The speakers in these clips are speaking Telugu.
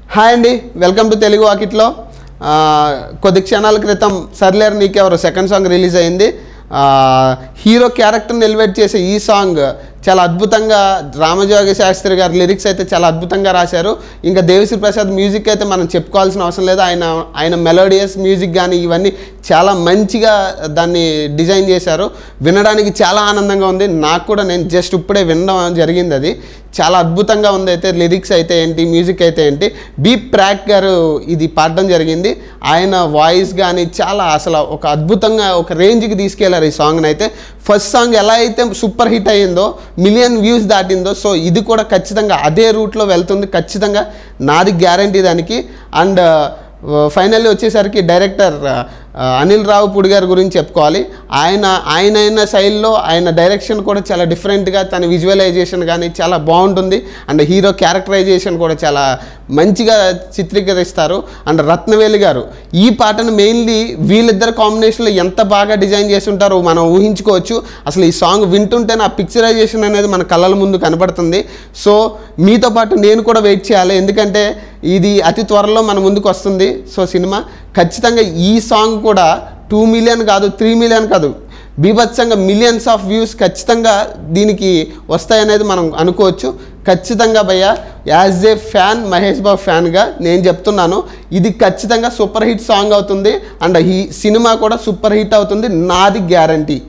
హాయ్ అండి వెల్కమ్ టు తెలుగు వాకిట్లో ఆ, కొద్ది క్షణాల క్రితం సర్లేరు నీకెవరు సెకండ్ సాంగ్ రిలీజ్ అయింది ఆ, హీరో క్యారెక్టర్ని ఎలివేట్ చేసే ఈ సాంగ్ చాలా అద్భుతంగా రామజోగి శాస్త్రి గారి లిరిక్స్ అయితే చాలా అద్భుతంగా రాశారు ఇంకా దేవిశ్రీ ప్రసాద్ మ్యూజిక్ అయితే మనం చెప్పుకోవాల్సిన అవసరం లేదు ఆయన ఆయన మెలోడియస్ మ్యూజిక్ కానీ ఇవన్నీ చాలా మంచిగా దాన్ని డిజైన్ చేశారు వినడానికి చాలా ఆనందంగా ఉంది నాకు కూడా నేను జస్ట్ ఇప్పుడే వినడం జరిగింది అది చాలా అద్భుతంగా ఉంది అయితే లిరిక్స్ అయితే ఏంటి మ్యూజిక్ అయితే ఏంటి బీ ప్రాక్ గారు ఇది పాడడం జరిగింది ఆయన వాయిస్ కానీ చాలా అసలు ఒక అద్భుతంగా ఒక రేంజ్కి తీసుకెళ్లారు ఈ సాంగ్ని అయితే ఫస్ట్ సాంగ్ ఎలా అయితే సూపర్ హిట్ అయ్యిందో మిలియన్ వ్యూస్ దాటిందో సో ఇది కూడా ఖచ్చితంగా అదే రూట్లో వెళ్తుంది ఖచ్చితంగా నాది గ్యారంటీ దానికి అండ్ ఫైనల్లీ వచ్చేసరికి డైరెక్టర్ ఆ, అనిల్ రావుపూడి గారి గురించి చెప్పుకోవాలి ఆయన ఆయన అయిన శైలిలో ఆయన డైరెక్షన్ కూడా చాలా డిఫరెంట్గా తన విజువలైజేషన్ కానీ చాలా బాగుంటుంది అండ్ హీరో క్యారెక్టరైజేషన్ కూడా చాలా మంచిగా చిత్రీకరిస్తారు అండ్ రత్నవేలి గారు ఈ పాటను మెయిన్లీ వీళ్ళిద్దరు కాంబినేషన్లో ఎంత బాగా డిజైన్ చేసి ఉంటారో మనం ఊహించుకోవచ్చు అసలు ఈ సాంగ్ వింటుంటే నా పిక్చరైజేషన్ అనేది మన కళ్ళల ముందు కనబడుతుంది సో మీతో పాటు నేను కూడా వెయిట్ చేయాలి ఎందుకంటే ఇది అతి త్వరలో మన ముందుకు వస్తుంది సో సినిమా ఖచ్చితంగా ఈ సాంగ్ కూడా టూ మిలియన్ కాదు త్రీ మిలియన్ కాదు బీభత్సంగా మిలియన్స్ ఆఫ్ వ్యూస్ ఖచ్చితంగా దీనికి వస్తాయనేది మనం అనుకోవచ్చు ఖచ్చితంగా భయ్య as a fan Mahesh Babu ఫ్యాన్గా నేను చెప్తున్నాను ఇది ఖచ్చితంగా సూపర్ హిట్ సాంగ్ అవుతుంది అండ్ ఈ సినిమా కూడా సూపర్ హిట్ అవుతుంది నాది guarantee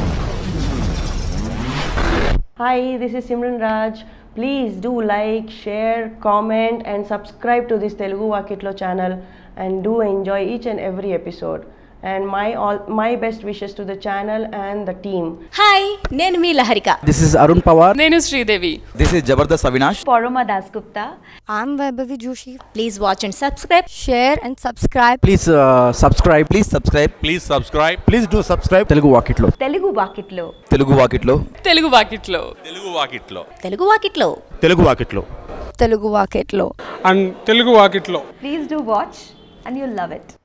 Hi, this is Simran Raj. Please do like, share, comment, and subscribe to this Telugu Vakitlo channel and do enjoy each and every episode. And my all my best wishes to the channel and the team. Hi నేను మీ Laharika This is Arun Pawar. నేను Sridevi This is Jabardast Avinash. Pournima Das Gupta I'm Vaibhavi Joshi. Please watch and subscribe Share and subscribe. Please uh, subscribe. Please subscribe. Please subscribe. Please do subscribe. Telugu Vakitlo. Telugu Vakitlo Telugu Vakitlo Telugu Vakitlo Telugu Vakitlo Telugu Vakitlo Telugu వాకిట్లో Telugu Vaketlo. And Telugu Vakitlo please do watch and you love it